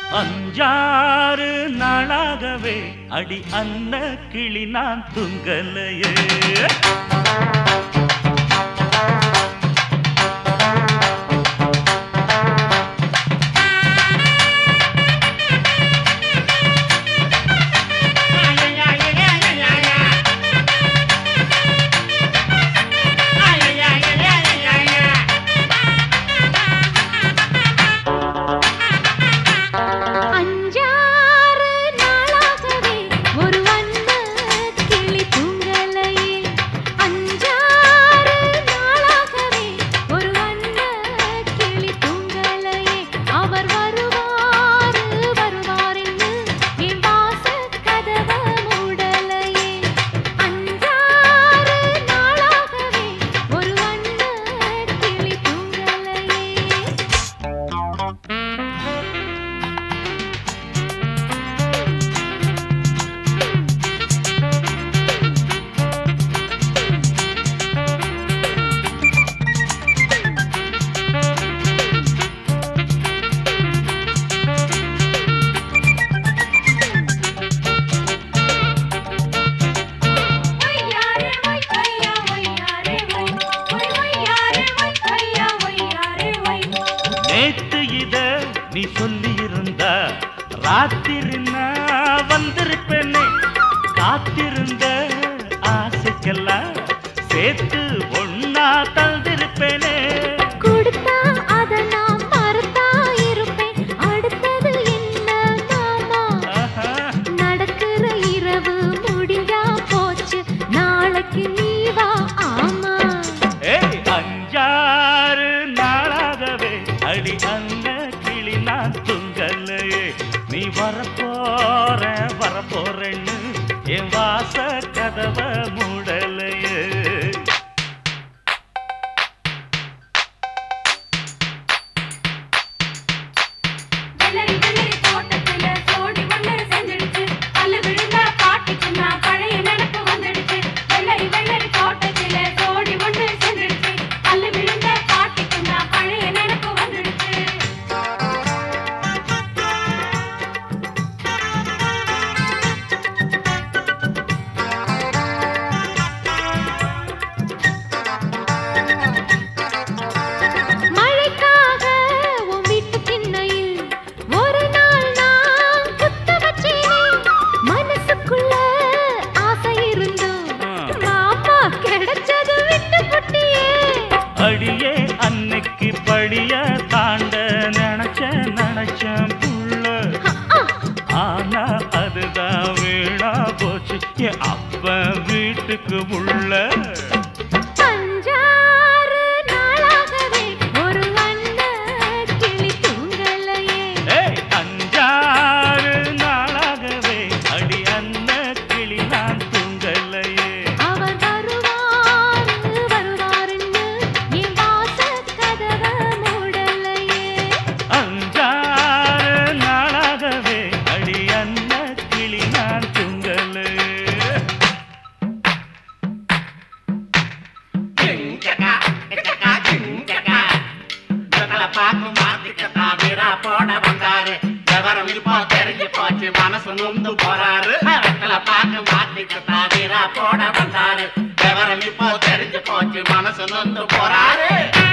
அஞ்சாறு நாளாகவே அடி அன்ன கிளி நான் துங்கலையே அஞ்சாறு நாளாகவே ஒரு வண்ண கிளி தூங்கலையே அஞ்சாறு நாளாகவே ஒரு வண்ண கிளி தூங்கலையே அவர் வருவார் வருவார் என்று என் வாசல் கதவை மூடலையே அஞ்சாறு நாளாகவே ஒரு வண்ண கிளி தூங்கலையே ஒய்யாரே ஒய் ஒய்யா ஒய்யாரே ஒய் ஒய் ஒய்யாரே ஒய் ஒய்யா ஒய்யாரே ஒய் நேத்து இத நீ சொல்லி இருந்தா ராத்திரி நான் வந்திருப்பேனே காத்திருந்த ஆசைக்கெல்லாம் சேர்த்து ஒன்னா தந்திருப்பேனே கொடுத்தா அத நான் மறத்தா இருப்பேன் அடுத்தது என்ன மாமா ஆஹா. நடக்கிற இரவு முடிஞ்சா போச்சு நாளைக்கு நீ வா ஆமா ஏய் அஞ்சாறு நாளாகவே அடி அந்த கிளி நான் துங்கலையே நீ வரப்போற வரப்போறேன்னு என் வாச கதவை மூடலையே வெள்ளரி வெள்ளரி தோட்டத்துல சோடி ஒண்ணு செஞ்சிடுச்சு பல்லு விழுந்தா பாட்டிக்கு நான் பழைய நினைப்பு வந்துடுச்சு வெள்ளரி வெள்ளரி தோட்டத்துல சோடி ஒண்ணு செஞ்சிடுச்சு பல்லு விழுந்தா பாட்டிக்கு நான் பழைய நினைப்பு வந்துடுச்சு மழைக்காக உன் வீட்டு திண்ணையில் ஒரு நாள் நான் குத்த வச்சேனே மனசுக்குள்ள ஆசை இருந்தும் மாமா கிடைச்சது விட்டு புட்டியே அடியே அன்னைக்கு படிய தாண்ட நினைச்ச நினைச்ச புள்ள ஆனா அதுதான் வீணா போச்சு என் அப்ப வீட்டுக்கு உள்ள அஞ்சாறு நாளாகவே ஒரு வண்ண கிளி தூங்கலையே ஏய் அஞ்சாறு நாளாகவே அடி அன்ன கிளி நான் தூங்கலையே அவர் வருவார் வருவாருன்னு என் வாசல் கதவை மூடலையே அஞ்சாறு நாளாகவே அடி அன்ன கிளி நான் தூங்கலையே ஜிங்கக்கா, இக்கக்கா, ஜிங்கக்கா. இவங்கள பார்த்து மாத்திக்கத்தா வீரா போட வந்தாரு விவரம் இப்போ தெரிஞ்சு போச்சு மனசு நொந்து போறாரு இவங்கள பார்த்து மாத்திக்கத்தா வீரா போட வந்தாரு விவரம் இப்போ தெரிஞ்சு போச்சு மனசு நொந்து போறாரு